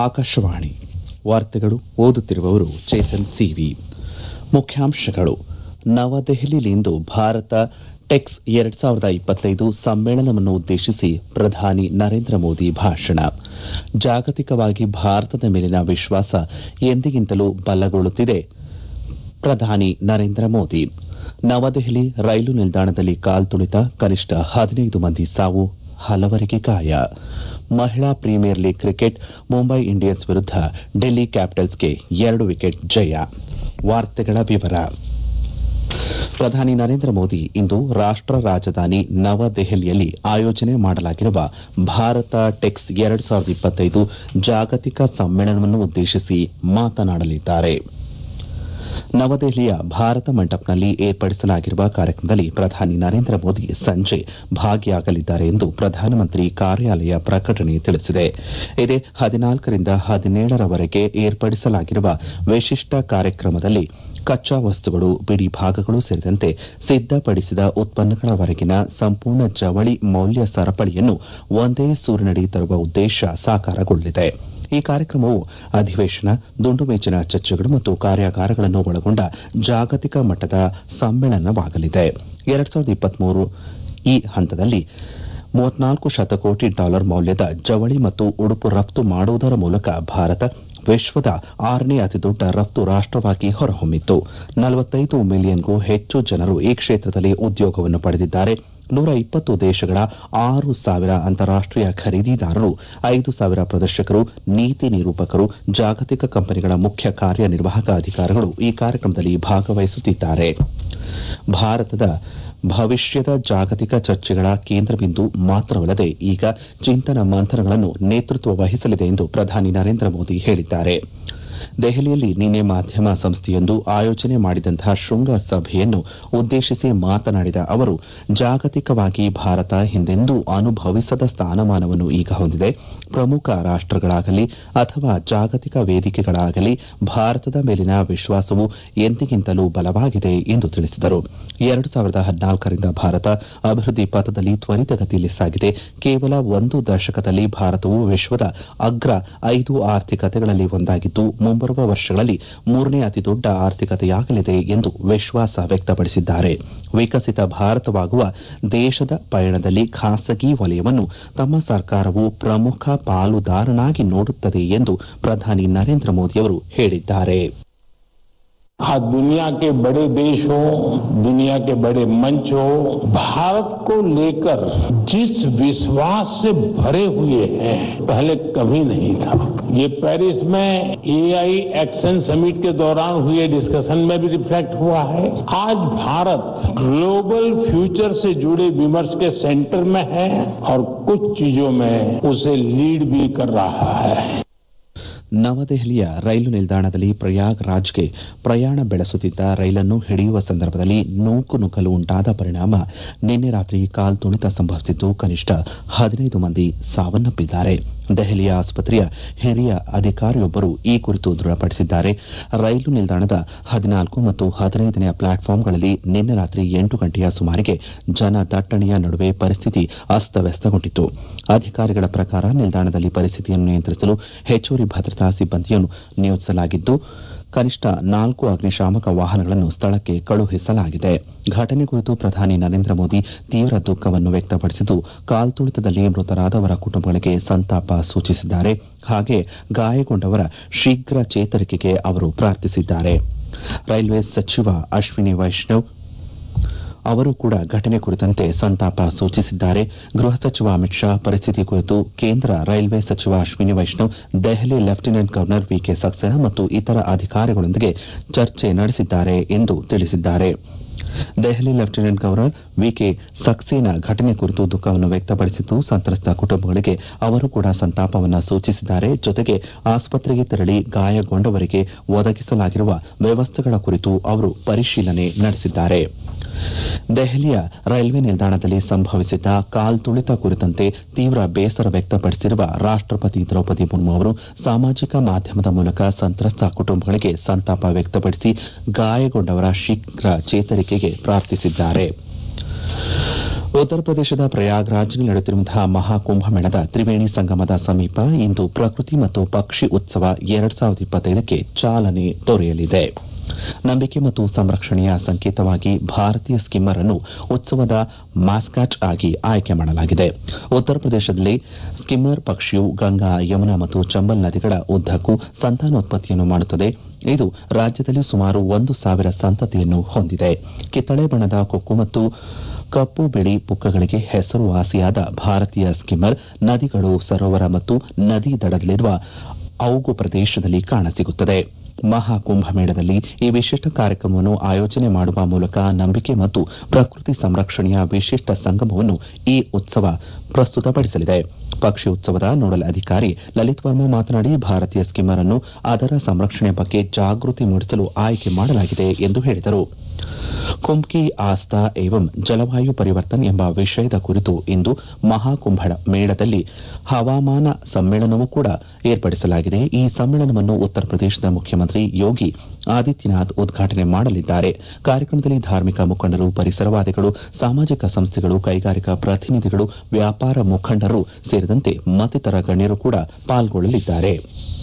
ಆಕಾಶವಾಣಿ ವಾರ್ತೆಗಳು ಓದುತ್ತಿರುವವರು ಚೇತನ್ ಸಿವಿ ಮುಖ್ಯಾಂಶಗಳು ನವದೆಹಲಿಯಲ್ಲಿಂದು ಭಾರತ ಟೆಕ್ಸ್ ಎರಡ್ ಸಾವಿರದ ಇಪ್ಪತ್ತೈದು ಸಮ್ಮೇಳನವನ್ನು ಉದ್ದೇಶಿಸಿ ಪ್ರಧಾನಿ ನರೇಂದ್ರ ಮೋದಿ ಭಾಷಣ ಜಾಗತಿಕವಾಗಿ ಭಾರತದ ಮೇಲಿನ ವಿಶ್ವಾಸ ಎಂದಿಗಿಂತಲೂ ಬಲಗೊಳ್ಳುತ್ತಿದೆ ಪ್ರಧಾನಿ ನರೇಂದ್ರ ಮೋದಿ ನವದೆಹಲಿ ರೈಲು ನಿಲ್ದಾಣದಲ್ಲಿ ಕಾಲ್ತುಳಿತ ಕನಿಷ್ಠ ಹದಿನೈದು ಮಂದಿ ಸಾವು ಹಲವರಿಗೆ ಗಾಯ ಮಹಿಳಾ Premier League cricket Mumbai Indians ವಿರುದ್ಧ ಡೆಲ್ಲಿ ಕ್ಯಾಪಿಟಲ್ಸ್ಗೆ ಎರಡು ವಿಕೆಟ್ ಜಯ ವಾರ್ತೆಗಳ ವಿವರ ಪ್ರಧಾನಿ ನರೇಂದ್ರ ಮೋದಿ ಇಂದು ರಾಷ್ಟ ರಾಜಧಾನಿ ನವದೆಹಲಿಯಲ್ಲಿ ಆಯೋಜನೆ ಮಾಡಲಾಗಿರುವ ಭಾರತ ಟೆಕ್ಸ್ ಎರಡ್ ಸಾವಿರದ ಇಪ್ಪತ್ತೈದು ಜಾಗತಿಕ ಸಮ್ಮೇಳನವನ್ನು ಉದ್ದೇಶಿಸಿ ಮಾತನಾಡಲಿದ್ದಾರೆ ನವದೆಹಲಿಯ ಭಾರತ ಮಂಟಪ್ನಲ್ಲಿ ಏರ್ಪಡಿಸಲಾಗಿರುವ ಕಾರ್ಯಕ್ರಮದಲ್ಲಿ ಪ್ರಧಾನಿ ನರೇಂದ್ರ ಮೋದಿ ಸಂಜೆ ಭಾಗಿಯಾಗಲಿದ್ದಾರೆ ಎಂದು ಪ್ರಧಾನಮಂತ್ರಿ ಕಾರ್ಯಾಲಯ ಪ್ರಕಟಣೆ ತಿಳಿಸಿದೆ ಇದೇ ಹದಿನಾಲ್ಕರಿಂದ ಹದಿನೇಳರವರೆಗೆ ಏರ್ಪಡಿಸಲಾಗಿರುವ ವಿಶಿಷ್ಟ ಕಾರ್ಯಕ್ರಮದಲ್ಲಿ ಕಚ್ಚಾ ವಸ್ತುಗಳು ಬಿಡಿ ಭಾಗಗಳು ಸೇರಿದಂತೆ ಸಿದ್ದಪಡಿಸಿದ ಉತ್ಪನ್ನಗಳವರೆಗಿನ ಸಂಪೂರ್ಣ ಜವಳಿ ಮೌಲ್ಯ ಸರಪಳಿಯನ್ನು ಒಂದೇ ಸೂರಿನಡಿ ತರುವ ಉದ್ದೇಶ ಸಾಕಾರಗೊಳ್ಳಲಿದೆ ಈ ಕಾರ್ಯಕ್ರಮವು ಅಧಿವೇಶನ ದುಂಡುಮೇಜಿನ ಚರ್ಚೆಗಳು ಮತ್ತು ಕಾರ್ಯಾಗಾರಗಳನ್ನು ಒಳಗೊಂಡ ಜಾಗತಿಕ ಮಟ್ಟದ ಸಮ್ಮೇಳನವಾಗಲಿದೆ ಎರಡ್ ಸಾವಿರದ ಇಪ್ಪತ್ಮೂರು ಈ ಹಂತದಲ್ಲಿ ಮೂವತ್ನಾಲ್ಕು ಶತಕೋಟಿ ಡಾಲರ್ ಮೌಲ್ಯದ ಜವಳಿ ಮತ್ತು ಉಡುಪು ರಫ್ತು ಮಾಡುವುದರ ಮೂಲಕ ಭಾರತ ವಿಶ್ವದ ಆರನೇ ಅತಿದೊಡ್ಡ ರಫ್ತು ರಾಷ್ಟವಾಗಿ ಹೊರಹೊಮ್ಮಿತ್ತು ನಲವತ್ತೈದು ಮಿಲಿಯನ್ಗೂ ಹೆಚ್ಚು ಜನರು ಈ ಕ್ಷೇತ್ರದಲ್ಲಿ ಉದ್ಯೋಗವನ್ನು ಪಡೆದಿದ್ದಾರೆ ನೂರ ಇಪ್ಪತ್ತು ದೇಶಗಳ ಆರು ಸಾವಿರ ಅಂತಾರಾಷ್ಟೀಯ ಖರೀದಿದಾರರು ಐದು ಸಾವಿರ ಪ್ರದರ್ಶಕರು ನೀತಿ ನಿರೂಪಕರು ಜಾಗತಿಕ ಕಂಪನಿಗಳ ಮುಖ್ಯ ಕಾರ್ಯನಿರ್ವಾಹಕ ಅಧಿಕಾರಿಗಳು ಈ ಕಾರ್ಯಕ್ರಮದಲ್ಲಿ ಭಾಗವಹಿಸುತ್ತಿದ್ದಾರೆ ಭಾರತದ ಭವಿಷ್ಯದ ಜಾಗತಿಕ ಚರ್ಚೆಗಳ ಕೇಂದ್ರಬಿಂದು ಮಾತ್ರವಲ್ಲದೆ ಈಗ ಚಿಂತನ ಮಂಥನಗಳನ್ನು ನೇತೃತ್ವ ವಹಿಸಲಿದೆ ಎಂದು ಪ್ರಧಾನಿ ನರೇಂದ್ರ ಮೋದಿ ಹೇಳಿದ್ದಾರೆ ದೆಹಲಿಯಲ್ಲಿ ನಿನ್ನೆ ಮಾಧ್ಯಮ ಸಂಸ್ಥೆಯೊಂದು ಆಯೋಜನೆ ಮಾಡಿದಂತಹ ಶೃಂಗ ಸಭೆಯನ್ನು ಉದ್ದೇಶಿಸಿ ಮಾತನಾಡಿದ ಅವರು ಜಾಗತಿಕವಾಗಿ ಭಾರತ ಹಿಂದೆಂದೂ ಅನುಭವಿಸದ ಸ್ಥಾನಮಾನವನ್ನು ಈಗ ಹೊಂದಿದೆ ಪ್ರಮುಖ ರಾಷ್ಟಗಳಾಗಲಿ ಅಥವಾ ಜಾಗತಿಕ ವೇದಿಕೆಗಳಾಗಲಿ ಭಾರತದ ಮೇಲಿನ ವಿಶ್ವಾಸವು ಎಂದಿಗಿಂತಲೂ ಬಲವಾಗಿದೆ ಎಂದು ತಿಳಿಸಿದರು ಎರಡು ಸಾವಿರದ ಹದಿನಾಲ್ಕರಿಂದ ಭಾರತ ಅಭಿವೃದ್ಧಿ ಪಥದಲ್ಲಿ ತ್ವರಿತಗತಿಯಲ್ಲಿ ಸಾಗಿದೆ ಕೇವಲ ಒಂದು ದಶಕದಲ್ಲಿ ಭಾರತವು ವಿಶ್ವದ ಅಗ್ರ ಐದು ಆರ್ಥಿಕತೆಗಳಲ್ಲಿ ಒಂದಾಗಿದ್ದು ಮುಂಬರುವ ವರ್ಷಗಳಲ್ಲಿ ಮೂರನೇ ಅತಿದೊಡ್ಡ ಆರ್ಥಿಕತೆಯಾಗಲಿದೆ ಎಂದು ವಿಶ್ವಾಸ ವ್ಯಕ್ತಪಡಿಸಿದ್ದಾರೆ ವಿಕಸಿತ ಭಾರತವಾಗುವ ದೇಶದ ಪಯಣದಲ್ಲಿ ಖಾಸಗಿ ವಲಯವನ್ನು ತಮ್ಮ ಸರ್ಕಾರವು ಪ್ರಮುಖ ಪಾಲುದಾರನಾಗಿ ನೋಡುತ್ತದೆ ಎಂದು ಪ್ರಧಾನಿ ನರೇಂದ್ರ ಮೋದಿಯವರು ಹೇಳಿದ್ದಾರೆ आज दुनिया के बड़े देश हो दुनिया के बड़े मंच हो भारत को लेकर जिस विश्वास से भरे हुए हैं पहले कभी नहीं था ये पेरिस में एआई एक्शन समिट के दौरान हुए डिस्कशन में भी रिफ्लेक्ट हुआ है आज भारत ग्लोबल फ्यूचर से जुड़े विमर्श के सेंटर में है और कुछ चीजों में उसे लीड भी कर रहा है ನವದೆಹಲಿಯ ರೈಲು ನಿಲ್ದಾಣದಲ್ಲಿ ಪ್ರಯಾಗ್ರಾಜ್ಗೆ ಪ್ರಯಾಣ ಬೆಳೆಸುತ್ತಿದ್ದ ರೈಲನ್ನು ಹಿಡಿಯುವ ಸಂದರ್ಭದಲ್ಲಿ ನೂಕು ನುಗ್ಗಲು ಉಂಟಾದ ಪರಿಣಾಮ ನಿನ್ನೆ ರಾತ್ರಿ ಕಾಲ್ತುಳಿತ ಸಂಭವಿಸಿದ್ದು ಕನಿಷ್ಠ ಹದಿನೈದು ಮಂದಿ ಸಾವನ್ನಪ್ಪಿದ್ದಾರೆ ದೆಹಲಿಯ ಆಸ್ಪತ್ರೆಯ ಹಿರಿಯ ಅಧಿಕಾರಿಯೊಬ್ಬರು ಈ ಕುರಿತು ದೃಢಪಡಿಸಿದ್ದಾರೆ ರೈಲು ನಿಲ್ದಾಣದ ಹದಿನಾಲ್ಕು ಮತ್ತು ಹದಿನೈದನೆಯ ಪ್ಲಾಟ್ಫಾರ್ಮ್ಗಳಲ್ಲಿ ನಿನ್ನೆ ರಾತ್ರಿ ಎಂಟು ಗಂಟೆಯ ಸುಮಾರಿಗೆ ಜನದಟ್ಟಣೆಯ ನಡುವೆ ಪರಿಸ್ಥಿತಿ ಅಸ್ತವ್ಯಸ್ತಗೊಂಡಿತ್ತು ಅಧಿಕಾರಿಗಳ ಪ್ರಕಾರ ನಿಲ್ದಾಣದಲ್ಲಿ ಪರಿಸ್ಥಿತಿಯನ್ನು ನಿಯಂತ್ರಿಸಲು ಹೆಚ್ಚುವರಿ ಭದ್ರತಾ ಸಿಬ್ಬಂದಿಯನ್ನು ನಿಯೋಜಿಸಲಾಗಿದ್ದು ಕನಿಷ್ಠ ನಾಲ್ಕು ಅಗ್ನಿಶಾಮಕ ವಾಹನಗಳನ್ನು ಸ್ಥಳಕ್ಕೆ ಕಳುಹಿಸಲಾಗಿದೆ ಘಟನೆ ಕುರಿತು ಪ್ರಧಾನಿ ನರೇಂದ್ರ ಮೋದಿ ತೀವ್ರ ದುಃಖವನ್ನು ವ್ಯಕ್ತಪಡಿಸಿದ್ದು ಕಾಲ್ತುಳಿತದಲ್ಲಿ ಮೃತರಾದವರ ಕುಟುಂಬಗಳಿಗೆ ಸಂತಾಪ ಸೂಚಿಸಿದ್ದಾರೆ ಹಾಗೆ ಗಾಯಗೊಂಡವರ ಶೀಘ್ರ ಚೇತರಿಕೆಗೆ ಅವರು ಪ್ರಾರ್ಥಿಸಿದ್ದಾರೆ ರೈಲ್ವೆ ಸಚಿವ ಅಶ್ವಿನಿ ವೈಷ್ಣವ್ ಅವರು ಕೂಡ ಘಟನೆ ಕುರಿತಂತೆ ಸಂತಾಪ ಸೂಚಿಸಿದ್ದಾರೆ ಗೃಹ ಸಚಿವ ಅಮಿತ್ ಶಾ ಪರಿಸ್ಥಿತಿ ಕುರಿತು ಕೇಂದ್ರ ರೈಲ್ವೆ ಸಚಿವ Ashwini Vaishnaw Delhi lieutenant governor VK Saxena ಮತ್ತು ಇತರ ಅಧಿಕಾರಿಗಳೊಂದಿಗೆ ಚರ್ಚೆ ನಡೆಸಿದ್ದಾರೆ ಎಂದು ತಿಳಿಸಿದ್ದಾರೆ Delhi lieutenant governor VK Saxena ಘಟನೆ ಕುರಿತು ದುಃಖವನ್ನು ವ್ಯಕ್ತಪಡಿಸಿದ್ದು ಸಂತ್ರಸ್ತ ಕುಟುಂಬಗಳಿಗೆ ಅವರು ಕೂಡ ಸಂತಾಪವನ್ನು ಸೂಚಿಸಿದ್ದಾರೆ ಜೊತೆಗೆ ಆಸ್ಪತ್ರೆಗೆ ತೆರಳಿ ಗಾಯಗೊಂಡವರಿಗೆ ಒದಗಿಸಲಾಗಿರುವ ವ್ಯವಸ್ಥೆಗಳ ಕುರಿತು ಅವರು ಪರಿಶೀಲನೆ ನಡೆಸಿದ್ದಾರೆ ದೆಹಲಿಯ ರೈಲ್ವೆ ನಿಲ್ದಾಣದಲ್ಲಿ ಸಂಭವಿಸಿದ್ದ ಕಾಲ್ತುಳಿತ ಕುರಿತಂತೆ ತೀವ್ರ ಬೇಸರ ವ್ಯಕ್ತಪಡಿಸಿರುವ ರಾಷ್ಟಪತಿ ದ್ರೌಪದಿ ಮುರ್ಮು ಅವರು ಸಾಮಾಜಿಕ ಮಾಧ್ಯಮದ ಮೂಲಕ ಸಂತ್ರಸ್ತ ಕುಟುಂಬಗಳಿಗೆ ಸಂತಾಪ ವ್ಯಕ್ತಪಡಿಸಿ ಗಾಯಗೊಂಡವರ ಶೀಘ್ರ ಚೇತರಿಕೆಗೆ ಪ್ರಾರ್ಥಿಸಿದ್ದಾರೆ ಉತ್ತರ ಪ್ರದೇಶದ ಪ್ರಯಾಗ್ರಾಜ್ನಲ್ಲಿ ನಡೆಯುತ್ತಿರುವಂತಹ ಮಹಾಕುಂಭಮೇಳದ ತ್ರಿವೇಣಿ ಸಂಗಮದ ಸಮೀಪ ಇಂದು ಪ್ರಕೃತಿ ಮತ್ತು ಪಕ್ಷಿ ಉತ್ಸವ ಎರಡ್ ಸಾವಿರದ ಇಪ್ಪತ್ತೈದಕ್ಕೆ ಚಾಲನೆ ದೊರೆಯಲಿದೆ ನಂಬಿಕೆ ಮತ್ತು ಸಂರಕ್ಷಣೆಯ ಸಂಕೇತವಾಗಿ ಭಾರತೀಯ ಸ್ಕಿಮ್ಮರ್ ಅನ್ನು ಉತ್ಸವದ ಮಾಸ್ಕಾಟ್ ಆಗಿ ಆಯ್ಕೆ ಮಾಡಲಾಗಿದೆ ಉತ್ತರ ಪ್ರದೇಶದಲ್ಲಿ ಸ್ಕಿಮ್ಮರ್ ಪಕ್ಷಿಯು ಗಂಗಾ ಯಮುನಾ ಮತ್ತು ಚಂಬಲ್ ನದಿಗಳ ಉದ್ದಕ್ಕೂ ಸಂತಾನೋತ್ಪತ್ತಿಯನ್ನು ಮಾಡುತ್ತದೆ ಇದು ರಾಜ್ಯದಲ್ಲಿ ಸುಮಾರು ಒಂದು ಸಾವಿರ ಸಂತತಿಯನ್ನು ಹೊಂದಿದೆ ಕಿತ್ತಳೆ ಬಣ್ಣದ ಕೊಕ್ಕು ಮತ್ತು ಕಪ್ಪು ಬಿಳಿ ಪುಕ್ಕಗಳಿಗೆ ಹೆಸರುವಾಸಿಯಾದ ಭಾರತೀಯ ಸ್ಕಿಮ್ಮರ್ ನದಿಗಳು ಸರೋವರ ಮತ್ತು ನದಿ ದಡದಲ್ಲಿರುವ ಔಗು ಪ್ರದೇಶದಲ್ಲಿ ಕಾಣಸಿಗುತ್ತದೆ ಮಹಾಕುಂಭಮೇಳದಲ್ಲಿ ಈ ವಿಶಿಷ್ಟ ಕಾರ್ಯಕ್ರಮವನ್ನು ಆಯೋಜನೆ ಮಾಡುವ ಮೂಲಕ ನಂಬಿಕೆ ಮತ್ತು ಪ್ರಕೃತಿ ಸಂರಕ್ಷಣೆಯ ವಿಶಿಷ್ಟ ಸಂಗಮವನ್ನು ಈ ಉತ್ಸವ ಪ್ರಸ್ತುತಪಡಿಸಲಿದೆ ಪಕ್ಷಿ ಉತ್ಸವದ ನೋಡಲ್ ಅಧಿಕಾರಿ ಲಲಿತ್ ವರ್ಮಾ ಮಾತನಾಡಿ ಭಾರತೀಯ ಸ್ಕಿಮ್ಮರ್ ಅನ್ನು ಅದರ ಸಂರಕ್ಷಣೆ ಬಗ್ಗೆ ಜಾಗೃತಿ ಮೂಡಿಸಲು ಆಯ್ಕೆ ಮಾಡಲಾಗಿದೆ ಎಂದು ಹೇಳಿದರು ಕುಂಭ್ ಕಿ ಆಸ್ಥಾ ಏವಂ ಜಲವಾಯು ಪರಿವರ್ತನ್ ಎಂಬ ವಿಷಯದ ಕುರಿತು ಇಂದು ಮಹಾಕುಂಭ ಮೇಳದಲ್ಲಿ ಹವಾಮಾನ ಸಮ್ಮೇಳನವೂ ಕೂಡ ಏರ್ಪಡಿಸಲಾಗಿದೆ ಈ ಸಮ್ಮೇಳನವನ್ನು ಉತ್ತರ ಪ್ರದೇಶದ ಮುಖ್ಯಮಂತ್ರಿ ಯೋಗಿ ಆದಿತ್ಯನಾಥ್ ಉದ್ಘಾಟನೆ ಮಾಡಲಿದ್ದಾರೆ ಕಾರ್ಯಕ್ರಮದಲ್ಲಿ ಧಾರ್ಮಿಕ ಮುಖಂಡರು ಪರಿಸರವಾದಿಗಳು ಸಾಮಾಜಿಕ ಸಂಸ್ಥೆಗಳು ಕೈಗಾರಿಕಾ ಪ್ರತಿನಿಧಿಗಳು ವ್ಯಾಪಾರ ಮುಖಂಡರು ಸೇರಿದಂತೆ ಮತ್ತಿತರ ಗಣ್ಯರು ಕೂಡ ಪಾಲ್ಗೊಳ್ಳಲಿದ್ದಾರೆ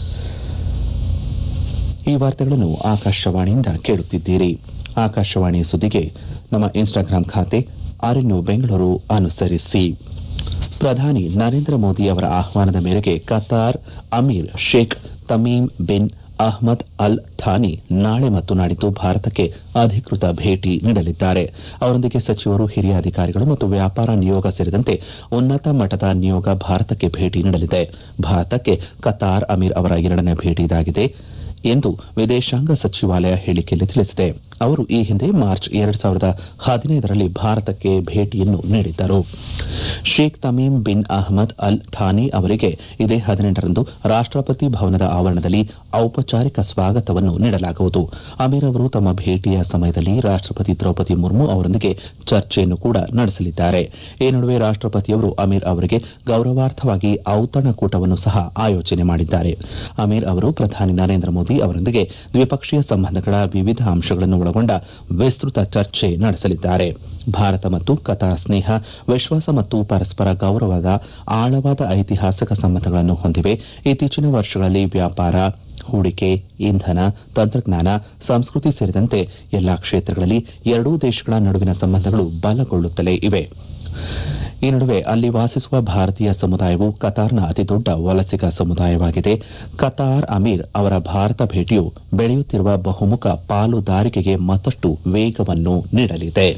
ಈ ವಾರ್ತೆಗಳನ್ನು ಆಕಾಶವಾಣಿಯಿಂದ ಕೇಳುತ್ತಿದ್ದೀರಿ ಆಕಾಶವಾಣಿ ಸುದ್ದಿಗೆ ನಮ್ಮ ಇನ್ಸ್ಟಾಗ್ರಾಂ ಖಾತೆ ಆರ್ಎನ್ಯು ಬೆಂಗಳೂರು ಅನುಸರಿಸಿ ಪ್ರಧಾನಿ ನರೇಂದ್ರ ಮೋದಿ ಅವರ ಆಹ್ವಾನದ ಮೇರೆಗೆ Qatar Amir Sheikh Tamim bin Ahmad Al Thani ನಾಳೆ ಮತ್ತು ನಾಡಿದ್ದು ಭಾರತಕ್ಕೆ ಅಧಿಕೃತ ಭೇಟಿ ನೀಡಲಿದ್ದಾರೆ ಅವರೊಂದಿಗೆ ಸಚಿವರು ಹಿರಿಯ ಅಧಿಕಾರಿಗಳು ಮತ್ತು ವ್ಯಾಪಾರ ನಿಯೋಗ ಸೇರಿದಂತೆ ಉನ್ನತ ಮಟ್ಟದ ನಿಯೋಗ ಭಾರತಕ್ಕೆ ಭೇಟಿ ನೀಡಲಿದೆ ಭಾರತಕ್ಕೆ ಕತಾರ್ ಅಮೀರ್ ಅವರ ಎರಡನೇ ಭೇಟಿ ಇದಾಗಿದೆ ಎಂದು ವಿದೇಶಾಂಗ ಸಚಿವಾಲಯ ಹೇಳಿಕೆಯಲ್ಲಿ ತಿಳಿಸಿದೆ ಅವರು ಈ ಹಿಂದೆ ಮಾರ್ಚ್ ಎರಡು ಸಾವಿರದ ಹದಿನೈದರಲ್ಲಿ ಭಾರತಕ್ಕೆ ಭೇಟಿಯನ್ನು ನೀಡಿದ್ದರು Sheikh Tamim bin Ahmad Al Thani ಅವರಿಗೆ ಇದೇ ಹದಿನೆಂಟರಂದು ರಾಷ್ಟಪತಿ ಭವನದ ಆವರಣದಲ್ಲಿ ಔಪಚಾರಿಕ ಸ್ವಾಗತವನ್ನು ನೀಡಲಾಗುವುದು ಅಮೀರ್ ಅವರು ತಮ್ಮ ಭೇಟಿಯ ಸಮಯದಲ್ಲಿ ರಾಷ್ಟಪತಿ ದ್ರೌಪದಿ ಮುರ್ಮು ಅವರೊಂದಿಗೆ ಚರ್ಚೆಯನ್ನು ಕೂಡ ನಡೆಸಲಿದ್ದಾರೆ ಈ ನಡುವೆ ರಾಷ್ಟಪತಿಯವರು ಅಮೀರ್ ಅವರಿಗೆ ಗೌರವಾರ್ಥವಾಗಿ ಔತಣಕೂಟವನ್ನು ಸಹ ಆಯೋಜನೆ ಮಾಡಿದ್ದಾರೆ ಅಮೀರ್ ಅವರು ಪ್ರಧಾನಿ ನರೇಂದ್ರ ಮೋದಿ ಅವರೊಂದಿಗೆ ದ್ವಿಪಕ್ಷೀಯ ಸಂಬಂಧಗಳ ವಿವಿಧ ಅಂಶಗಳನ್ನು ಒಳಗೊಂಡ ವಿಸ್ತೃತ ಚರ್ಚೆ ನಡೆಸಲಿದ್ದಾರೆ ಭಾರತ ಮತ್ತು ಕತಾರ್ ಸ್ನೇಹ ವಿಶ್ವಾಸ ಮತ್ತು ಪರಸ್ಪರ ಗೌರವದ ಆಳವಾದ ಐತಿಹಾಸಿಕ ಸಂಬಂಧಗಳನ್ನು ಹೊಂದಿವೆ ಇತ್ತೀಚಿನ ವರ್ಷಗಳಲ್ಲಿ ವ್ಯಾಪಾರ ಹೂಡಿಕೆ ಇಂಧನ ತಂತ್ರಜ್ಞಾನ ಸಂಸ್ಕೃತಿ ಸೇರಿದಂತೆ ಎಲ್ಲಾ ಕ್ಷೇತ್ರಗಳಲ್ಲಿ ಎರಡೂ ದೇಶಗಳ ನಡುವಿನ ಸಂಬಂಧಗಳು ಬಲಗೊಳ್ಳುತ್ತಲೇ ಇವೆ ಈ ನಡುವೆ ಅಲ್ಲಿ ವಾಸಿಸುವ ಭಾರತೀಯ ಸಮುದಾಯವು ಕತಾರ್ನ ಅತಿದೊಡ್ಡ ವಲಸಿಗ ಸಮುದಾಯವಾಗಿದೆ ಕತಾರ್ ಅಮೀರ್ ಅವರ ಭಾರತ ಭೇಟಿಯು ಬೆಳೆಯುತ್ತಿರುವ ಬಹುಮುಖ ಪಾಲುದಾರಿಕೆಗೆ ಮತ್ತಷ್ಟು ವೇಗವನ್ನು ನೀಡಲಿದೆ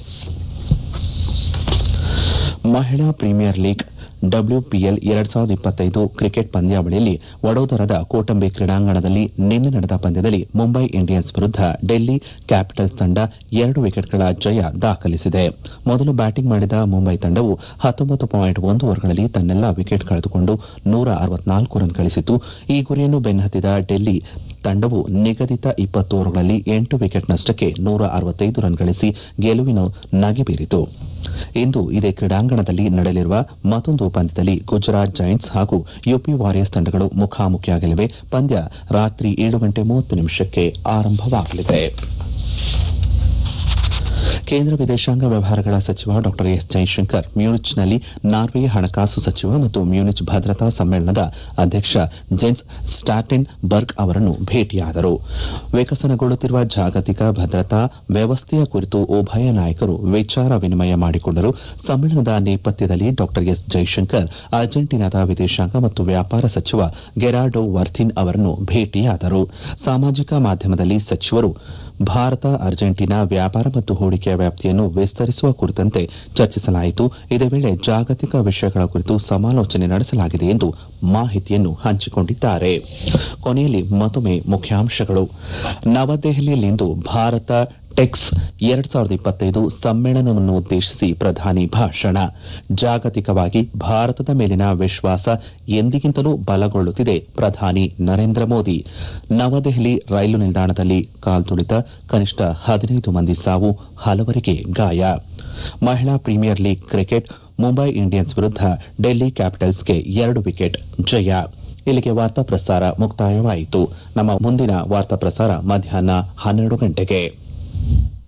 ಮಹಿಳಾ ಪ್ರೀಮಿಯರ್ ಲೀಗ್ ಡಬ್ಲ್ಯೂಪಿಎಲ್ ಎರಡ್ ಸಾವಿರದ ಇಪ್ಪತ್ತೈದು ಕ್ರಿಕೆಟ್ ಪಂದ್ಯಾವಳಿಯಲ್ಲಿ ವಡೋದರದ ಕೋಟಂಬೆ ಕ್ರೀಡಾಂಗಣದಲ್ಲಿ ನಿನ್ನೆ ನಡೆದ ಪಂದ್ಯದಲ್ಲಿ ಮುಂಬೈ ಇಂಡಿಯನ್ಸ್ ವಿರುದ್ಧ ಡೆಲ್ಲಿ ಕ್ಯಾಪಿಟಲ್ಸ್ ತಂಡ ಎರಡು ವಿಕೆಟ್ಗಳ ಜಯ ದಾಖಲಿಸಿದೆ ಮೊದಲು ಬ್ಯಾಟಿಂಗ್ ಮಾಡಿದ ಮುಂಬೈ ತಂಡವು ಹತ್ತೊಂಬತ್ತು ಪಾಯಿಂಟ್ ಒಂದು ಓವರ್ಗಳಲ್ಲಿ ತನ್ನೆಲ್ಲ ವಿಕೆಟ್ ಕಳೆದುಕೊಂಡು ನೂರ ಅರವತ್ನಾಲ್ಕು ರನ್ ಗಳಿಸಿತು ಈ ಗುರಿಯನ್ನು ಬೆನ್ನಹತ್ತಿದ ಡೆಲ್ಲಿ ತಂಡವು ನಿಗದಿತ ಇಪ್ಪತ್ತು ಓವರ್ಗಳಲ್ಲಿ ಎಂಟು ವಿಕೆಟ್ ನಷ್ಟಕ್ಕೆ ನೂರ ಅರವತ್ತೈದು ರನ್ ಗಳಿಸಿ ಗೆಲುವಿನ ನಗೆ ಬೀರಿತು ಇಂದು ಇದೇ ಕ್ರೀಡಾಂಗಣದಲ್ಲಿ ನಡೆಯಲಿರುವ ಮತ್ತೊಂದು ಪಂದ್ಯದಲ್ಲಿ ಗುಜರಾತ್ ಜೈಂಟ್ಸ್ ಹಾಗೂ ಯುಪಿ ವಾರಿಯರ್ಸ್ ತಂಡಗಳು ಮುಖಾಮುಖಿಯಾಗಲಿವೆ ಪಂದ್ಯ ರಾತ್ರಿ ಏಳು ಗಂಟೆ ಮೂವತ್ತು ನಿಮಿಷಕ್ಕೆ ಆರಂಭವಾಗಲಿದೆ ಕೇಂದ್ರ ವಿದೇಶಾಂಗ ವ್ಯವಹಾರಗಳ ಸಚಿವ ಡಾ ಎಸ್ ಜೈಶಂಕರ್ ಮ್ಯೂನಿಚ್ನಲ್ಲಿ ನಾರ್ವೆ ಹಣಕಾಸು ಸಚಿವ ಮತ್ತು ಮ್ಯೂನಿಚ್ ಭದ್ರತಾ ಸಮ್ಮೇಳನದ ಅಧ್ಯಕ್ಷ ಜೆನ್ಸ್ ಸ್ಟಾಟೆನ್ ಬರ್ಗ್ ಅವರನ್ನು ಭೇಟಿಯಾದರು ವಿಕಸನಗೊಳ್ಳುತ್ತಿರುವ ಜಾಗತಿಕ ಭದ್ರತಾ ವ್ಯವಸ್ಥೆಯ ಕುರಿತು ಉಭಯ ನಾಯಕರು ವಿಚಾರ ವಿನಿಮಯ ಮಾಡಿಕೊಂಡರು ಸಮ್ಮೇಳನದ ನೇಪಥ್ಯದಲ್ಲಿ ಡಾ ಎಸ್ ಜೈಶಂಕರ್ ಅರ್ಜೆಂಟೀನಾದ ವಿದೇಶಾಂಗ ಮತ್ತು ವ್ಯಾಪಾರ ಸಚಿವ ಗೆರಾರ್ಡೋ ವರ್ಥಿನ್ ಅವರನ್ನು ಭೇಟಿಯಾದರು ಸಾಮಾಜಿಕ ಮಾಧ್ಯಮದಲ್ಲಿ ಸಚಿವರು ಭಾರತ ಅರ್ಜೆಂಟೀನಾ ವ್ಯಾಪಾರ ಮತ್ತು ಹೂಡಿಕೆಯ ವ್ಯಾಪ್ತಿಯನ್ನು ವಿಸ್ತರಿಸುವ ಕುರಿತಂತೆ ಚರ್ಚಿಸಲಾಯಿತು ಇದೇ ವೇಳೆ ಜಾಗತಿಕ ವಿಷಯಗಳ ಕುರಿತು ಸಮಾಲೋಚನೆ ನಡೆಸಲಾಗಿದೆ ಎಂದು ಮಾಹಿತಿಯನ್ನು ಹಂಚಿಕೊಂಡಿದ್ದಾರೆ ಕೊನೆಯಲ್ಲಿ ಮತ್ತೊಮ್ಮೆ ಮುಖ್ಯಾಂಶಗಳು ನವದೆಹಲಿಯಲ್ಲಿಂದು ಭಾರತ ಟೆಕ್ಸ್ ಎರಡ್ ಸಾವಿರದ ಇಪ್ಪತ್ತೈದು ಸಮ್ಮೇಳನವನ್ನು ಉದ್ದೇಶಿಸಿ ಪ್ರಧಾನಿ ಭಾಷಣ ಜಾಗತಿಕವಾಗಿ ಭಾರತದ ಮೇಲಿನ ವಿಶ್ವಾಸ ಎಂದಿಗಿಂತಲೂ ಬಲಗೊಳ್ಳುತ್ತಿದೆ ಪ್ರಧಾನಿ ನರೇಂದ್ರ ಮೋದಿ ನವದೆಹಲಿ ರೈಲು ನಿಲ್ದಾಣದಲ್ಲಿ ಕಾಲ್ತುಳಿತ ಕನಿಷ್ಠ ಹದಿನೈದು ಮಂದಿ ಸಾವು ಹಲವರಿಗೆ ಗಾಯ ಮಹಿಳಾ Premier League cricket Mumbai Indians ವಿರುದ್ಧ ಡೆಲ್ಲಿ ಕ್ಯಾಪಿಟಲ್ಸ್ಗೆ ಎರಡು ವಿಕೆಟ್ ಜಯ ಇಲ್ಲಿಗೆ ವಾರ್ತಾ ಪ್ರಸಾರ ಮುಕ್ತಾಯವಾಯಿತು ನಮ್ಮ ಮುಂದಿನ ವಾರ್ತಾ ಪ್ರಸಾರ ಮಧ್ಯಾಹ್ನ ಹನ್ನೆರಡು ಗಂಟೆಗೆ